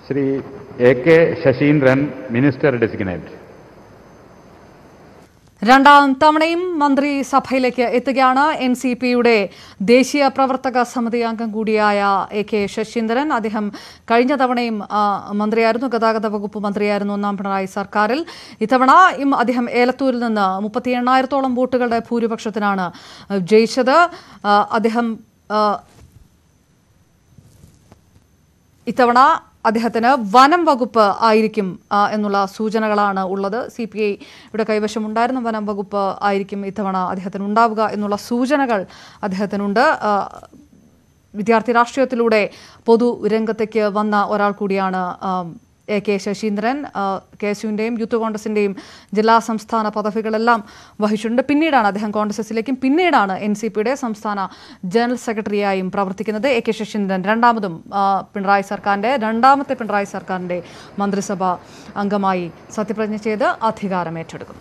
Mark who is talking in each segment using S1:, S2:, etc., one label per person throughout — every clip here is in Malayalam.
S1: Shri A K Saseendran minister designate
S2: രണ്ടാം തവണയും മന്ത്രിസഭയിലേക്ക് എത്തുകയാണ് എൻ സി പിയുടെ ദേശീയ പ്രവർത്തക സമിതി അംഗം കൂടിയായ എ കെ ശശീന്ദ്രൻ അദ്ദേഹം കഴിഞ്ഞ തവണയും ആ, മന്ത്രിയായിരുന്നു ഗതാഗത വകുപ്പ് മന്ത്രിയായിരുന്നു ഒന്നാം പിണറായി സർക്കാരിൽ ഇത്തവണ ഇം അദ്ദേഹം ഏലത്തൂരിൽ നിന്ന് മുപ്പത്തി എണ്ണായിരത്തോളം വോട്ടുകളുടെ ഭൂരിപക്ഷത്തിനാണ് ജയിച്ചത് ആ, അദ്ദേഹം ആ, ഇത്തവണ അദ്ദേഹത്തിന് വനം വകുപ്പ് ആയിരിക്കും ആ, എന്നുള്ള സൂചനകളാണ് ഉള്ളത് സി പി ഐ ഇവിടെ കൈവശമുണ്ടായിരുന്ന വനം വകുപ്പ് ആയിരിക്കും ഇത്തവണ അദ്ദേഹത്തിന് ഉണ്ടാവുക എന്നുള്ള സൂചനകൾ അദ്ദേഹത്തിനുണ്ട് ആ, വിദ്യാർത്ഥി രാഷ്ട്രീയത്തിലൂടെ പൊതുരംഗത്തേക്ക് വന്ന ഒരാൾ കൂടിയാണ് ആ, എ കെ ശശീന്ദ്രൻ ആ, കെ എസ് യുവിൻ്റെയും യൂത്ത് കോൺഗ്രസിൻ്റെയും ജില്ലാ സംസ്ഥാന പദവികളെല്ലാം വഹിച്ചിട്ടുണ്ട് പിന്നീടാണ് അദ്ദേഹം കോൺഗ്രസിലേക്കും പിന്നീടാണ് എൻ സി പിയുടെ സംസ്ഥാന ജനറൽ സെക്രട്ടറിയായും പ്രവർത്തിക്കുന്നത് എ കെ ശശീന്ദ്രൻ രണ്ടാമതും ആ, പിണറായി സർക്കാരിൻ്റെ രണ്ടാമത്തെ പിണറായി സർക്കാരിൻ്റെ മന്ത്രിസഭ അംഗമായി സത്യപ്രതിജ്ഞ ചെയ്ത് അധികാരം ഏറ്റെടുക്കുന്നു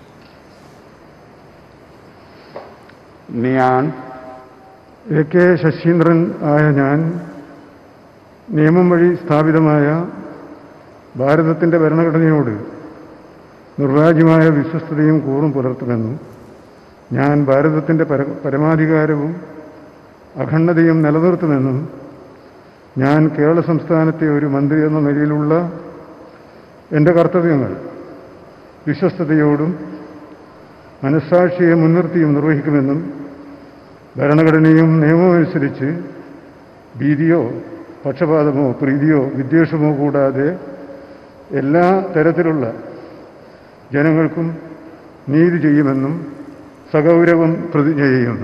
S1: ഞാൻ
S3: എ കെ ശശീന്ദ്രൻ ആയ ഞാൻ നിയമം വഴി സ്ഥാപിതമായ ഭാരതത്തിൻ്റെ ഭരണഘടനയോട് നിർവാജ്യമായ വിശ്വസ്തതയും കൂറും പുലർത്തുമെന്നും ഞാൻ ഭാരതത്തിൻ്റെ പര പരമാധികാരവും അഖണ്ഡതയും നിലനിർത്തുമെന്നും ഞാൻ കേരള സംസ്ഥാനത്തെ ഒരു മന്ത്രി എന്ന നിലയിലുള്ള എൻ്റെ കർത്തവ്യങ്ങൾ വിശ്വസ്തയോടും മനസ്സാക്ഷിയെ മുൻനിർത്തിയും നിർവഹിക്കുമെന്നും ഭരണഘടനയും നിയമവും അനുസരിച്ച് ഭീതിയോ പക്ഷപാതമോ പ്രീതിയോ വിദ്വേഷമോ കൂടാതെ എല്ലാ തരത്തിലുള്ള ജനങ്ങൾക്കും നീതി ചെയ്യുമെന്നും സഗൗരവം പ്രതിജ്ഞ ചെയ്യുന്നു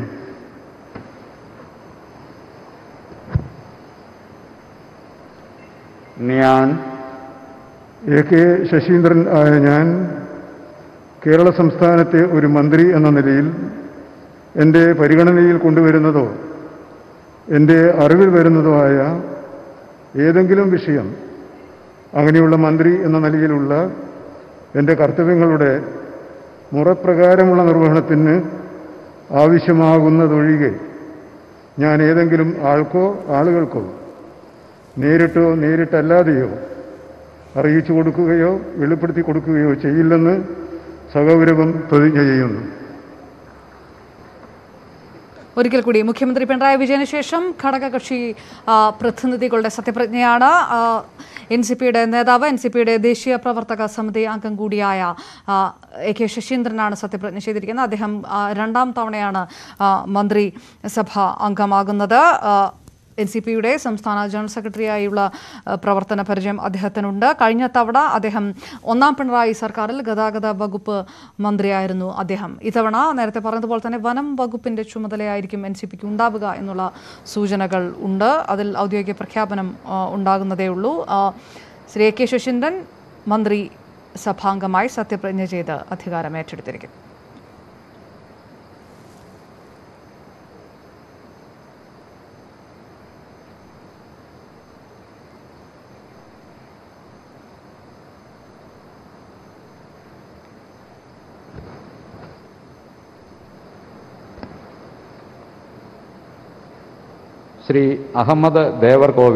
S1: ഞാൻ
S3: എ കെ ശശീന്ദ്രൻ ആയ ഞാൻ കേരള സംസ്ഥാനത്തെ ഒരു മന്ത്രി എന്ന നിലയിൽ എൻ്റെ പരിഗണനയിൽ കൊണ്ടുവരുന്നതോ എൻ്റെ അറിവിൽ വരുന്നതോ ആയ ഏതെങ്കിലും വിഷയം അങ്ങനെയുള്ള മന്ത്രി എന്ന നിലയിലുള്ള എൻ്റെ കർത്തവ്യങ്ങളുടെ മുറപ്രകാരമുള്ള നിർവഹണത്തിന് ആവശ്യമാകുന്നതൊഴികെ ഞാൻ ഏതെങ്കിലും ആൾക്കോ ആളുകൾക്കോ നേരിട്ടോ നേരിട്ടല്ലാതെയോ അറിയിച്ചു കൊടുക്കുകയോ വെളിപ്പെടുത്തി കൊടുക്കുകയോ ചെയ്യില്ലെന്ന് സഗൗരവം പ്രതിജ്ഞ ചെയ്യുന്നു
S2: ഒരിക്കൽ കൂടി മുഖ്യമന്ത്രി പിണറായി വിജയന് ശേഷം ഘടകകക്ഷി ആ, പ്രതിനിധികളുടെ സത്യപ്രതിജ്ഞയാണ് എൻ സി പിയുടെ നേതാവ് എൻ സി പിയുടെ ദേശീയ പ്രവർത്തക സമിതി അംഗം കൂടിയായ ആ, എ കെ ശശീന്ദ്രനാണ് സത്യപ്രതിജ്ഞ ചെയ്തിരിക്കുന്നത് അദ്ദേഹം ആ, രണ്ടാം തവണയാണ് ആ, മന്ത്രിസഭ അംഗമാകുന്നത് എൻ സി പിയുടെ സംസ്ഥാന ജനറൽ സെക്രട്ടറിയായുള്ള ആ, പ്രവർത്തന പരിചയം അദ്ദേഹത്തിനുണ്ട് കഴിഞ്ഞ തവണ അദ്ദേഹം ഒന്നാം പിണറായി സർക്കാരിൽ ഗതാഗത വകുപ്പ് മന്ത്രിയായിരുന്നു അദ്ദേഹം ഇത്തവണ നേരത്തെ പറഞ്ഞതുപോലെ തന്നെ വനം വകുപ്പിന്റെ ചുമതലയായിരിക്കും എൻ സി പിക്ക് ഉണ്ടാവുക എന്നുള്ള സൂചനകൾ ഉണ്ട് അതിൽ ഔദ്യോഗിക പ്രഖ്യാപനം ആ, ഉണ്ടാകുന്നതേ ഉള്ളൂ ആ, ശ്രീ എ കെ ശശീന്ദ്രൻ മന്ത്രി സഭാംഗമായി സത്യപ്രതിജ്ഞ ചെയ്ത് അധികാരം ഏറ്റെടുത്തിരിക്കുന്നു
S1: ശ്രീ അഹമ്മദ് ദേവർകോവിൽ